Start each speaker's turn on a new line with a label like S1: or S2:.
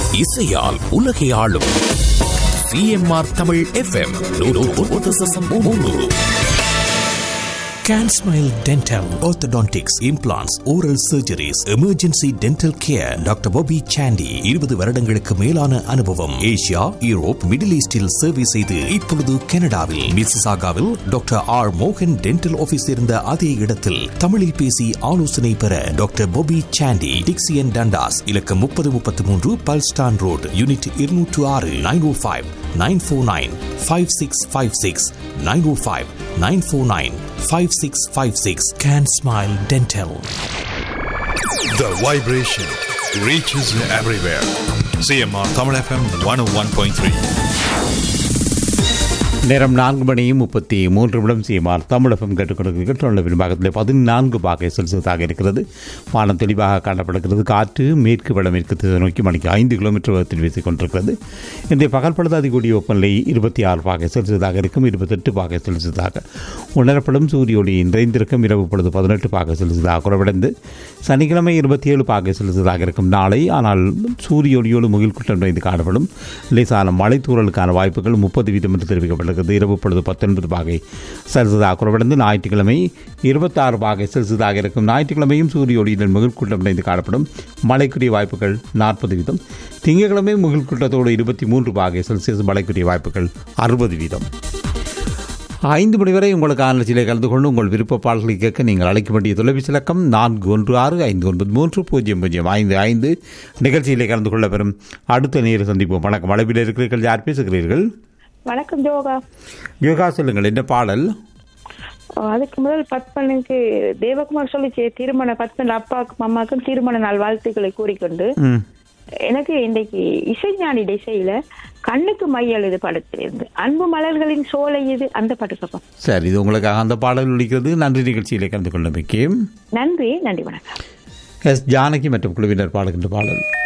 S1: இசையால் உலகை ஆளும் CMR Tamil FM Can Smile Dental, Orthodontics, Implants, Oral Surgeries, Emergency Dental Care, doctor Bobby Sandy இருபது வருடங்களுக்கு மேலான அனுபவம் ஏசியா யூரோப் மிடில் ஈஸ்டில் சேவை செய்து இப்பொழுது கனடாவில் மிசிசாகாவில் டாக்டர் ஆர் மோகன் டென்டல் ஆபீஸ் இருந்த அதே இடத்தில் தமிழில் பேசி ஆலோசனை பெற doctor Bobby Sandy Dixie and Dundas இலக்கம் முப்பது முப்பத்தி மூன்று பல்ஸ்டான் ரோடு யூனிட் இருநூற்று ஆறு nine O five nine four nine five six five six nine O five nine four nine five six five six can smile dental
S2: The vibration reaches everywhere. CMR Tamil FM 101.3.
S3: நேரம் நான்கு மணியும் முப்பத்தி மூன்று நிமிடம் சீமார் தமிழகம் கேட்டுக்கொண்டிருக்கிறீர்கள் தொழில் பாகத்தில் பதினான்கு பாகை செல்சியஸாக இருக்கிறது வானம் தெளிவாக காணப்படுகிறது காற்று மேற்கு வடமேற்கு திசை நோக்கி மணிக்கு ஐந்து கிலோமீட்டர் வேகத்தில் வீசிக் கொண்டிருக்கிறது இன்றைய பகல் பொழுது அதிகூடிய வெப்பநிலை இருபத்தி ஆறு பாகை செல்சியஸாக இருக்கும் இருபத்தெட்டு பாகை செல்சியஸாக உணரப்படும் சூரிய ஒளி நிறைந்திருக்கும் இரவு பொழுது பதினெட்டு பாகை செல்சியஸாக குறைவடைந்து சனிக்கிழமை இருபத்தி ஏழு பாகை செல்சியஸாக இருக்கும் நாளை ஆனால் சூரிய ஒளியோடு முகில் கூட்டம் நிறைந்து காணப்படும் லேசான மழை தூறலுக்கான வாய்ப்புகள் முப்பது வீதம் என்று தெரிவிக்கப்பட்டிருக்கிறது இரவு பொழுது பத்தொன்பது பாகை செல்சியஸாக குறைவடைந்து ஞாயிற்றுக்கிழமை இருபத்தாறு பாகை செல்சியஸாக இருக்கும் ஞாயிற்றுக்கிழமையும் சூரிய ஒளியுடன் முகில் கூட்டம் நிறைந்து காணப்படும் மழைக்குரிய வாய்ப்புகள் நாற்பது வீதம் திங்கட்கிழமை முகில் கூட்டத்தோடு இருபத்தி மூன்று பாகை செல்சியஸ் மழைக்குரிய வாய்ப்புகள் அறுபது வீதம் ஐந்து மணி வரை உங்களுக்கு ஆனர்ச்சியிலே கலந்து கொண்டு உங்கள் விருப்ப பாடல்களை கேட்க நீங்கள் அழைக்க வேண்டிய தொலைபேசி இலக்கம் நான்கு ஒன்று ஆறு ஐந்து ஒன்பது மூன்று பூஜ்ஜியம் பூஜ்ஜியம் ஐந்து ஐந்து நிகழ்ச்சியிலே கலந்து கொள்ள பெறும் அடுத்த நேர சந்திப்போம் வணக்கம் அளவில் இருக்கிறீர்கள் யார் பேசுகிறீர்கள்
S4: வணக்கம் ஜோகா
S3: யோகா சொல்லுங்கள் என்ன பாடல்
S4: அதுக்கு முதல் பத்மனுக்கு தேவகுமார் சொல்லிச்சு திருமண பத்மன் அப்பாவுக்கும் அம்மாவுக்கும் திருமண நாள் வாழ்த்துக்களை கூறிக்கொண்டு
S3: ம்
S4: எனக்கு இன்றைக்கு இசைஞானி திசையில கண்ணுக்கு மையல் இது படத்திலிருந்து அன்பு மலர்களின் சோலை இது அந்த பாட்டு பார்ப்போம்
S3: சரி இது உங்களுக்காக அந்த பாடல் ஒழிக்கிறது நன்றி நிகழ்ச்சியிலே கலந்து கொள்ள மிக்க
S4: நன்றி நன்றி வணக்கம்
S3: எஸ் ஜானகி மற்றும் குழுவினர் பாடுகின்ற பாடல்